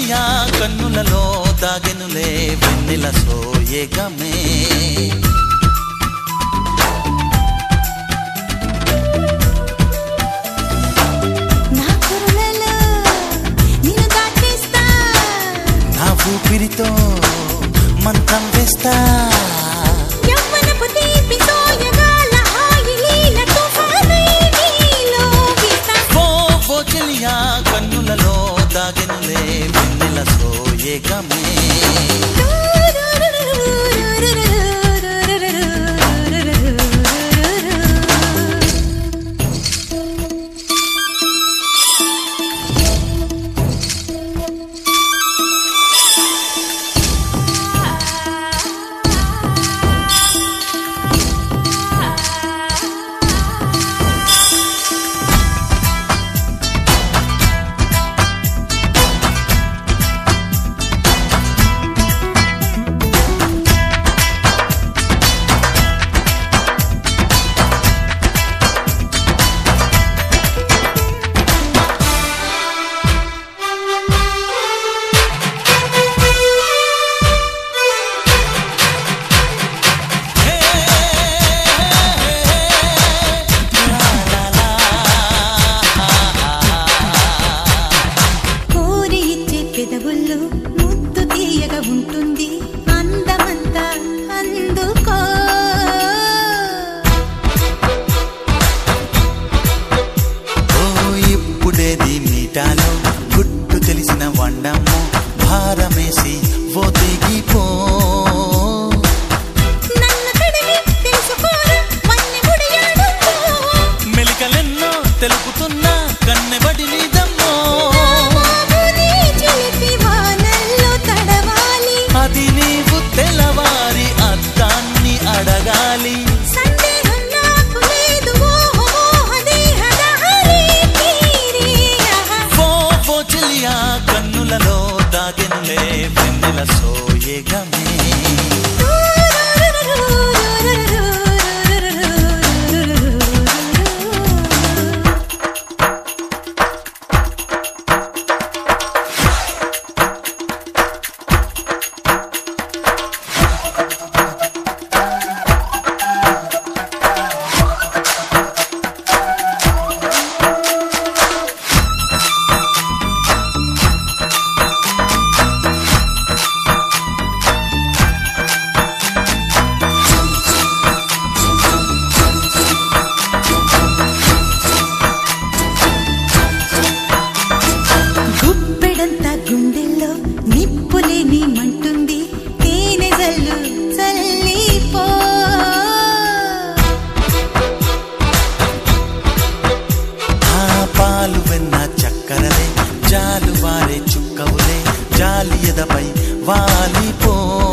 చెలియా కన్నులలో దాగెనులే వెన్నెల సోయగమే నా కురులలో నిన్ను దాచేస్తా నా ఊపిరితో మంత్రం వేస్తా యవ్వనపు తీపి సోయగాల హాయి లీల తుఫానై నీలో వీస్తా. ఓ ఓ చెలియా కన్నులలో దాగెనులే వెన్నెల సోయగమే కోరి ఇచ్చే పెదవుల్లో ముద్దు తీయగా ఉంటుంది అందమంతా అందుకో ఓ ఇప్పుడేది మీటాలో గుట్టు తెలిసిన వండము భారమేసి ఓ దిగిపో నన్ను తడిమి తెలుసుకోరా వన్నె ముడియాడుకో మెలికలెన్నో తెలుపుతున్నా కన్నెబడి నీదమ్మో బాబుని చిలిపి వానల్లో తడవాలి అది నీవు తెల్లవారి అద్దాన్ని అడగాలి సందేహం నాకు లేదు ఓహో దేహదారి తీరి ఓ ఓ చెలియా కన్నులలో దాగెనులే వెన్నెల సోయగమే గుప్పెడంత గుండెల్లో నిప్పులేని మంటుంది తేనె జల్లు చల్లిపో ఆ పాలు వెన్న చక్కరలే జాలు వారే చుక్కవులే జాలి ఎదపై వాలిపో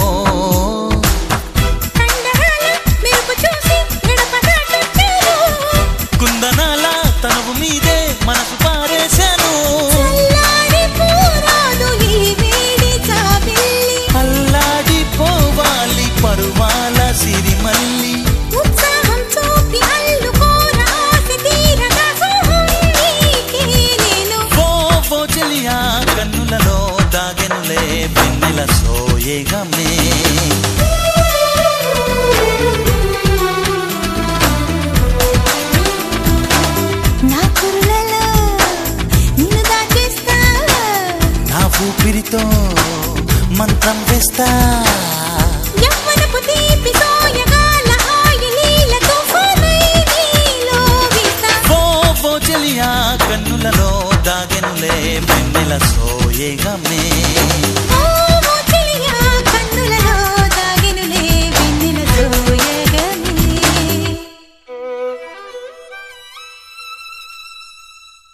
కండరాల మెరుపు చూసి గడపదాటొచ్చారు కుందనాల తనువు మీదే మనసు పారేశాను చల్లారి పోరాదు ఈ వేడి చాబిల్లి అల్లాడి పోవాలి పరువాల సిరిమల్లి ఉత్సాహం చూపి అల్లుకోరా ఆశ తీరగా సోహం నీకే నేను ఓ ఓ చెలియా కన్నులలో దాగెనులే వెన్నెల సోయగమే నా కురులలో నిన్ను దాచేస్తా నా ఊపిరితో మంత్రం వేస్తా యవ్వనపు తీపి సోయగాల హాయి లీల తుఫానై నీలో వీస్తా. ఓ ఓ చెలియా కన్నులలో దాగెనులే వెన్నెల సోయగమే